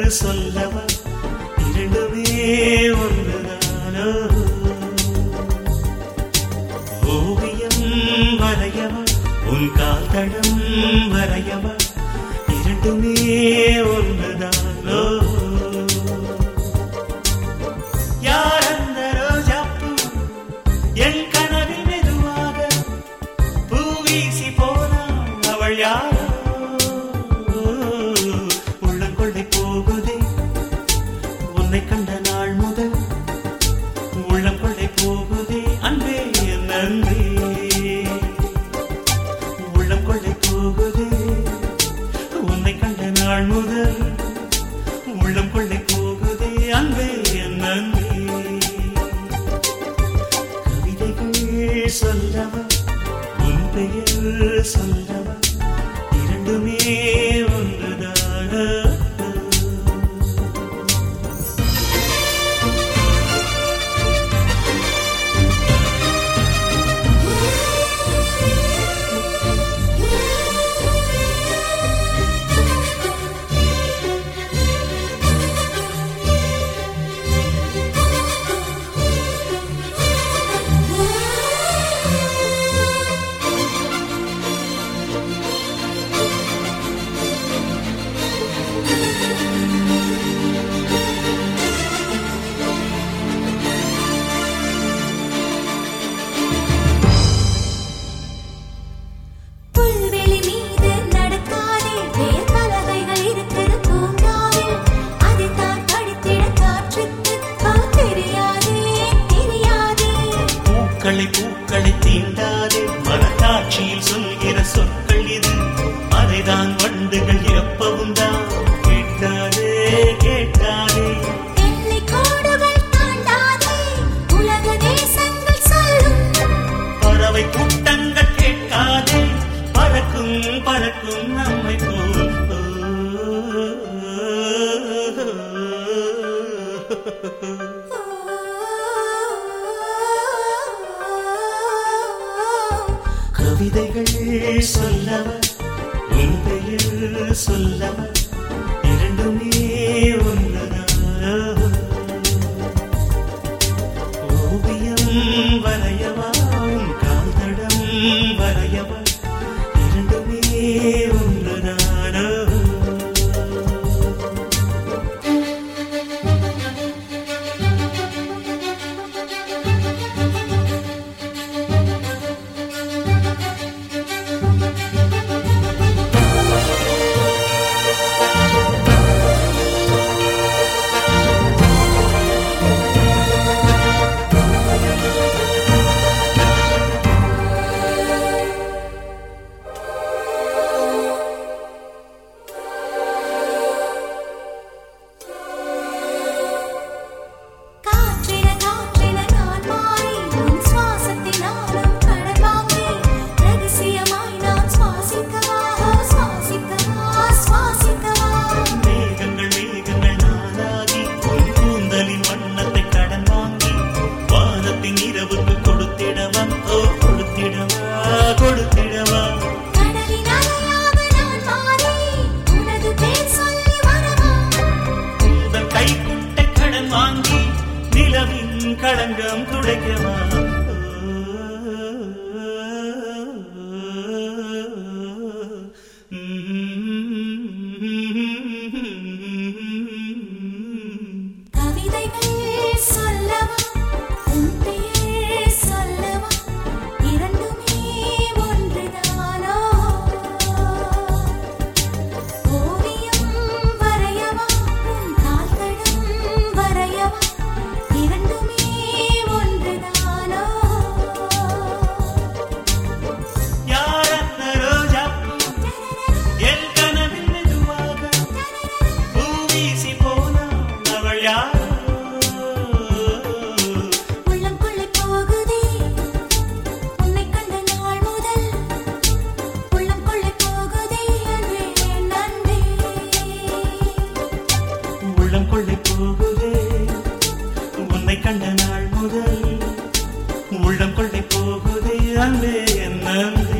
சொல்லவா இரண்டுமே ஒன்றுதானோ ஓவியம் வரையவா உன் கால் தடம் வரையவா இரண்டுமே ஒன்றுதானோ யார் அந்த ரோஜாப்பூ என் கனவில் மெதுவாக பூ வீசி போனாள் அவள் யாரோ உள்ளங்கொள்ளை போகுதே உன்னை கண்ட நாள் முதல் உள்ளம் கொள்ளை போகுதே அன்பே என் அன்பே உள்ளம் கொள்ளை போகுதே உன்னை கண்ட நாள் முதல் உள்ளம் கொள்ளை போகுதே அன்பே என் அன்பே கவிதைகள் சொல்லவா உன் பெயர் சொல்லவா இரண்டுமே ஒன்றுதான புல்வெளி மீது நடக்காதே வேர் பலகைகள் இருக்குது பூங்காவில் அதைத்தான் படித்திட காற்றுக்கு பா தெரியாதே தெரியாதே பூக்களை பூக்களை தீண்டாதே மனக்காட்சியில் சொல்கிற சொற்கள் இது அதைதான் வண்டுகள் எப்பவும் தான் கேட்காதே கேட்காதே எல்லை கோடுகள் தாண்டாதே உலக தேசங்கள் சொல்லும் பறவை கூட்டங்கள் கேட்காதே பறக்கும் பறக்கும் நம்மை போல் கவிதைகள் சொல்லவா உன் பெயர் சொல்லவா இரண்டுமே ஒன்றுதானா ஓவியம் வரையவா உன் கால்தடம் வரையவா இரண்டுமே ஒன்றுதானா காற்றின காற்றின நான் மாறி உன் சுவாசத்தினாலும் கடல் வாங்கி ரகசியமாய் நான் சுவாசிக்கவா சுவாசிக்கவா சுவாசிக்கவா மேகங்கள் மேகங்கள் நானாகி உன் கூந்தலின் வண்ணத்தை கடன் வாங்கி வானத்தின் இரவுக்கு கொடுத்திடவா ஓ கொடுத்திடவா கொடுத்திடவா கடலின் அலையாக நான் மாறி உனது பேர் சொல்லி வரவா உந்தன் கைக்குட்டை கடன் வாங்கி நிலவின் களங்கம் துடைக்கவா கவிதைகள் சொல்லவா உன் பெயர் சொல்லவா இரண்டுமே ஒன்றுதானோ ஓவியம் வரையவா உன் கால்தடம் வரையவா இரண்டுமே ஒன்றுதானோ யார் அந்த ரோஜாப்பூ என் கனவில் மெதுவாக பூ வீசி போனாள் அவள் யாரோ உள்ளம் கொள்ளை போகுதே உன்னை கண்ட நாள் முதல் உள்ளம் கொள்ளை போகுதே அன்பே நன்றே உள்ளம் கொள்ளை போகுதே உன்னை கண்ட நாள் முதல் உள்ளம் கொள்ளை போகுதே அன்பே என் அன்பே